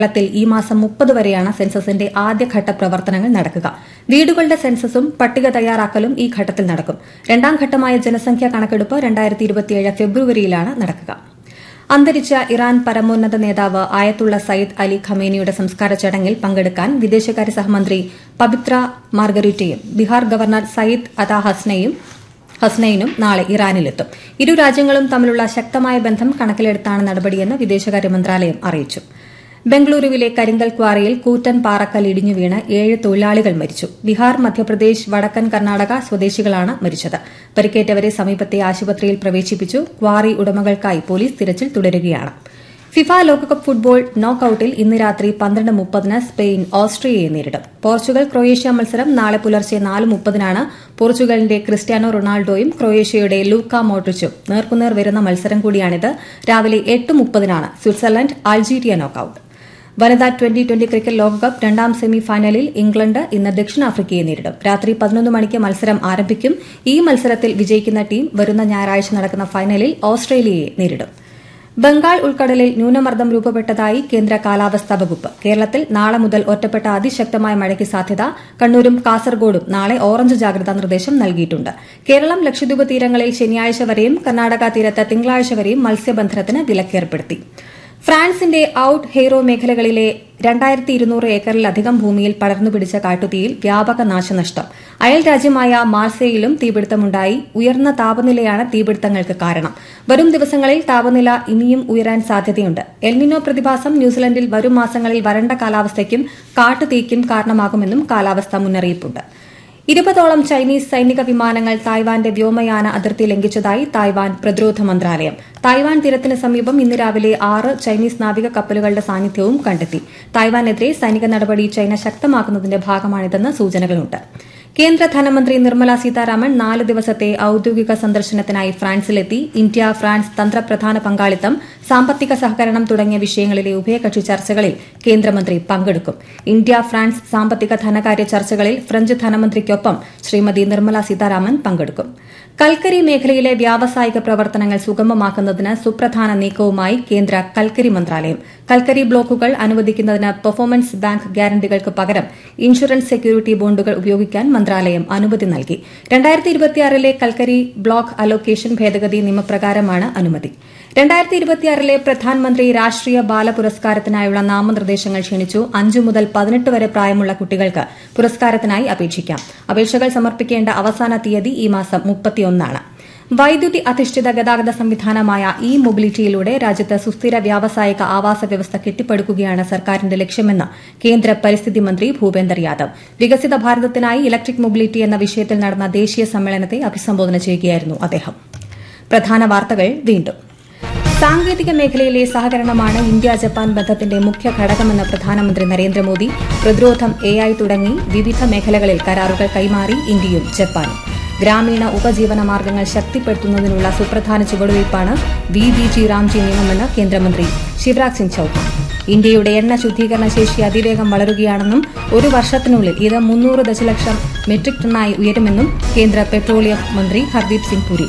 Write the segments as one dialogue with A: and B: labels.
A: കേരളത്തിൽ ഈ മാസം മുപ്പത് വരെയാണ് സെൻസസിന്റെ ആദ്യഘട്ട പ്രവർത്തനങ്ങൾ നടക്കുക വീടുകളുടെ സെൻസസും പട്ടിക തയ്യാറാക്കലും ഈ ഘട്ടത്തിൽ നടക്കും രണ്ടാം ഘട്ടമായ ജനസംഖ്യാ കണക്കെടുപ്പ് ഫെബ്രുവരിയിലാണ് നടക്കുക അന്തരിച്ച ഇറാൻ പരമോന്നത നേതാവ് ആയത്തുള്ള സയ്യിദ് അലി ഖമേനിയുടെ സംസ്കാര ചടങ്ങിൽ പങ്കെടുക്കാൻ വിദേശകാര്യ സഹമന്ത്രി പവിത്ര മാർഗരിറ്റയും ബീഹാർ ഗവർണർ സയ്യിദ് അതാ ഹസ്നയും ഹസ്നൈനും നാളെ ഇറാനിലെത്തും ഇരു രാജ്യങ്ങളും തമ്മിലുള്ള ശക്തമായ ബന്ധം കണക്കിലെടുത്താണ് നടപടിയെന്ന് വിദേശകാര്യ മന്ത്രാലയം അറിയിച്ചു ബംഗളൂരുവിലെ കരിങ്കൽ ക്വാറിയിൽ കൂറ്റൻ പാറക്കൽ ഇടിഞ്ഞു വീണ് ഏഴ് തൊഴിലാളികൾ മരിച്ചു ബീഹാർ മധ്യപ്രദേശ് വടക്കൻ കർണാടക സ്വദേശികളാണ് മരിച്ചത് പരിക്കേറ്റവരെ സമീപത്തെ ആശുപത്രിയിൽ പ്രവേശിപ്പിച്ചു ക്വാറി ഉടമകൾക്കായി പോലീസ് തിരച്ചിൽ തുടരുകയാണ് ഫിഫ ലോകകപ്പ് ഫുട്ബോൾ നോക്കൌട്ടിൽ ഇന്ന് രാത്രി പന്ത്രണ്ട് മുപ്പതിന് സ്പെയിൻ ഓസ്ട്രിയയെ നേരിടും പോർച്ചുഗൽ ക്രൊയേഷ്യ മത്സരം നാളെ പുലർച്ചെ നാല് മുപ്പതിനാണ് പോർച്ചുഗലിന്റെ ക്രിസ്ത്യാനോ റൊണാൾഡോയും ക്രൊയേഷ്യയുടെ ലൂക്ക മോട്രിച്ചും നേർക്കുനേർ വരുന്ന മത്സരം കൂടിയാണിത് രാവിലെ എട്ട് മുപ്പതിനാണ് സ്വിറ്റ്സർലൻഡ് അൾജീരിയ നോക്കൌട്ട് വനിതാ ട്വന്റി ട്വന്റി ക്രിക്കറ്റ് ലോകകപ്പ് രണ്ടാം സെമി ഫൈനലിൽ ഇംഗ്ലണ്ട് ഇന്ന് ദക്ഷിണാഫ്രിക്കയെ നേരിടും രാത്രി പതിനൊന്ന് മണിക്ക് മത്സരം ആരംഭിക്കും ഈ മത്സരത്തിൽ വിജയിക്കുന്ന ടീം വരുന്ന ഞായറാഴ്ച നടക്കുന്ന ഫൈനലിൽ ഓസ്ട്രേലിയയെ നേരിടും ബംഗാൾ ഉൾക്കടലിൽ ന്യൂനമർദ്ദം രൂപപ്പെട്ടതായി കേന്ദ്ര കാലാവസ്ഥാ വകുപ്പ് കേരളത്തിൽ നാളെ മുതൽ ഒറ്റപ്പെട്ട അതിശക്തമായ മഴയ്ക്ക് സാധ്യത കണ്ണൂരും കാസർഗോഡും നാളെ ഓറഞ്ച് ജാഗ്രതാ നിർദ്ദേശം നൽകിയിട്ടുണ്ട് കേരളം ലക്ഷദ്വീപ് തീരങ്ങളിൽ ശനിയാഴ്ച വരെയും കർണാടക തീരത്ത് തിങ്കളാഴ്ച വരെയും മത്സ്യബന്ധനത്തിന് വിലക്കേർപ്പെടുത്തി ഫ്രാൻസിന്റെ ഔട്ട് ഹെയ്റോ മേഖലകളിലെ രണ്ടായിരത്തി ഇരുന്നൂറ് ഏക്കറിലധികം ഭൂമിയിൽ പടർന്നുപിടിച്ച കാട്ടുതീയിൽ വ്യാപക നാശനഷ്ടം അയൽ രാജ്യമായ മാർസേയിലും തീപിടുത്തമുണ്ടായി ഉയർന്ന താപനിലയാണ് തീപിടുത്തങ്ങൾക്ക് കാരണം വരും ദിവസങ്ങളിൽ താപനില ഇനിയും ഉയരാൻ സാധ്യതയുണ്ട് എൽനിനോ പ്രതിഭാസം ന്യൂസിലൻഡിൽ വരും മാസങ്ങളിൽ വരണ്ട കാലാവസ്ഥയ്ക്കും കാട്ടുതീക്കും കാരണമാകുമെന്നും കാലാവസ്ഥാ മുന്നറിയിപ്പുണ്ട് ഇരുപതോളം ചൈനീസ് സൈനിക വിമാനങ്ങൾ തായ്വാന്റെ വ്യോമയാന അതിർത്തി ലംഘിച്ചതായി തായ്വാൻ പ്രതിരോധ മന്ത്രാലയം തായ്വാൻ തീരത്തിന് സമീപം ഇന്ന് രാവിലെ ആറ് ചൈനീസ് നാവിക കപ്പലുകളുടെ സാന്നിധ്യവും കണ്ടെത്തി തായ്വാനെതിരെ സൈനിക നടപടി ചൈന ശക്തമാക്കുന്നതിന്റെ ഭാഗമാണിതെന്ന് സൂചനകളുണ്ട് കേന്ദ്ര ധനമന്ത്രി നിർമ്മല സീതാരാമൻ നാല് ദിവസത്തെ ഔദ്യോഗിക സന്ദർശനത്തിനായി ഫ്രാൻസിലെത്തി ഇന്ത്യ ഫ്രാൻസ് തന്ത്രപ്രധാന പങ്കാളിത്തം സാമ്പത്തിക സഹകരണം തുടങ്ങിയ വിഷയങ്ങളിലെ ഉഭയകക്ഷി ചർച്ചകളിൽ കേന്ദ്രമന്ത്രി പങ്കെടുക്കും ഇന്ത്യ ഫ്രാൻസ് സാമ്പത്തിക ധനകാര്യ ചർച്ചകളിൽ ഫ്രഞ്ച് ധനമന്ത്രിക്കൊപ്പം ശ്രീമതി നിർമ്മല സീതാരാമൻ പങ്കെടുക്കും കൽക്കരി മേഖലയിലെ വ്യാവസായിക പ്രവർത്തനങ്ങൾ സുഗമമാക്കുന്നതിന് സുപ്രധാന നീക്കവുമായി കേന്ദ്ര കൽക്കരി മന്ത്രാലയം കൽക്കരി ബ്ലോക്കുകൾ അനുവദിക്കുന്നതിന് പെർഫോമൻസ് ബാങ്ക് ഗ്യാരണ്ടികൾക്ക് പകരം ഇൻഷുറൻസ് സെക്യൂരിറ്റി ബോണ്ടുകൾ ഉപയോഗിക്കാൻ മന്ത്രാലയം അനുമതി നൽകി രണ്ടായിരത്തി ഇരുപത്തിയാറിലെ കൽക്കരി ബ്ലോക്ക് അലോക്കേഷൻ ഭേദഗതി നിയമപ്രകാരമാണ് അനുമതി രണ്ടായിരത്തി ഇരുപത്തിയാറിലെ പ്രധാനമന്ത്രി രാഷ്ട്രീയ ബാല പുരസ്കാരത്തിനായുള്ള നാമനിർദ്ദേശങ്ങൾ ക്ഷണിച്ചു അഞ്ചു മുതൽ പതിനെട്ട് വരെ പ്രായമുള്ള കുട്ടികൾക്ക് പുരസ്കാരത്തിനായി അപേക്ഷിക്കാം അപേക്ഷകൾ സമർപ്പിക്കേണ്ട അവസാന തീയതി ഈ മാസം മുപ്പത്തിയൊന്നാണ് വൈദ്യുതി അധിഷ്ഠിത ഗതാഗത സംവിധാനമായ ഇ മൊബിലിറ്റിയിലൂടെ രാജ്യത്ത് സുസ്ഥിര വ്യാവസായിക ആവാസ വ്യവസ്ഥ കെട്ടിപ്പടുക്കുകയാണ് സർക്കാരിന്റെ ലക്ഷ്യമെന്ന് കേന്ദ്ര പരിസ്ഥിതി മന്ത്രി ഭൂപേന്ദർ യാദവ് വികസിത ഭാരതത്തിനായി ഇലക്ട്രിക് മൊബിലിറ്റി എന്ന വിഷയത്തിൽ നടന്ന ദേശീയ സമ്മേളനത്തെ അഭിസംബോധന ചെയ്യുകയായിരുന്നു അദ്ദേഹം പ്രധാന വാർത്തകൾ വീണ്ടും സാങ്കേതിക മേഖലയിലെ സഹകരണമാണ് ഇന്ത്യ ജപ്പാൻ ബന്ധത്തിന്റെ മുഖ്യ ഘടകമെന്ന് പ്രധാനമന്ത്രി നരേന്ദ്രമോദി പ്രതിരോധം എ ഐ തുടങ്ങി വിവിധ മേഖലകളിൽ കരാറുകൾ കൈമാറി ഇന്ത്യയും ജപ്പാനും ഗ്രാമീണ ഉപജീവന മാർഗ്ഗങ്ങൾ ശക്തിപ്പെടുത്തുന്നതിനുള്ള സുപ്രധാന ചുവടുവയ്പ്പാണ് വി ബി ജി റാംജി നിയമമെന്ന് കേന്ദ്രമന്ത്രി ശിവരാജ് സിംഗ് ചൌഹാൻ ഇന്ത്യയുടെ എണ്ണ ശുദ്ധീകരണ ശേഷി അതിവേഗം വളരുകയാണെന്നും ഒരു വർഷത്തിനുള്ളിൽ ഇത് മുന്നൂറ് ദശലക്ഷം മെട്രിക് ടണ്ണായി ഉയരുമെന്നും കേന്ദ്ര പെട്രോളിയം മന്ത്രി ഹർദീപ് സിംഗ് പുരി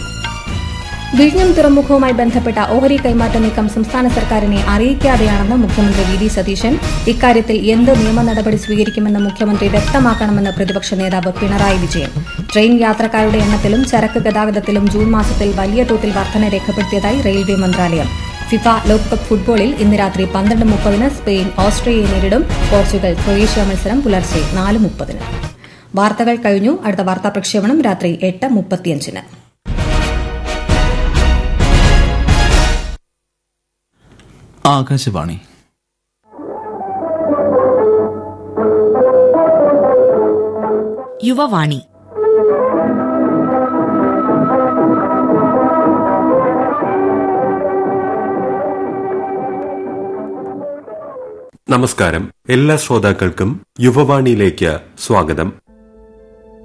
A: വിഴിഞ്ഞം തുറമുഖവുമായി ബന്ധപ്പെട്ട ഓഹരി കൈമാറ്റ നീക്കം സംസ്ഥാന സർക്കാരിനെ അറിയിക്കാതെയാണെന്ന് മുഖ്യമന്ത്രി വി ഡി സതീശൻ ഇക്കാര്യത്തിൽ എന്ത് നിയമ നടപടി സ്വീകരിക്കുമെന്ന് മുഖ്യമന്ത്രി വ്യക്തമാക്കണമെന്ന് പ്രതിപക്ഷ നേതാവ് പിണറായി വിജയൻ ട്രെയിൻ യാത്രക്കാരുടെ എണ്ണത്തിലും ചരക്ക് ഗതാഗതത്തിലും ജൂൺ മാസത്തിൽ വലിയ തോതിൽ വർധന രേഖപ്പെടുത്തിയതായി റെയിൽവേ മന്ത്രാലയം ഫിഫ ലോകകപ്പ് ഫുട്ബോളിൽ ഇന്ന് രാത്രി പന്ത്രണ്ട് മുപ്പതിന് സ്പെയിൻ ഓസ്ട്രേലിയയെ നേരിടും പോർച്ചുഗൽ ക്രൊയേഷ്യ മത്സരം പുലർച്ചെ നാല് മുപ്പതിന് വാർത്തകൾ കഴിഞ്ഞു അടുത്ത വാർത്താ പ്രക്ഷേപണം രാത്രി എട്ട് മുപ്പത്തിയഞ്ചിന്
B: ആകാശവാണി
C: യുവവാണി
D: നമസ്കാരം എല്ലാ ശ്രോതാക്കൾക്കും യുവവാണിയിലേക്ക് സ്വാഗതം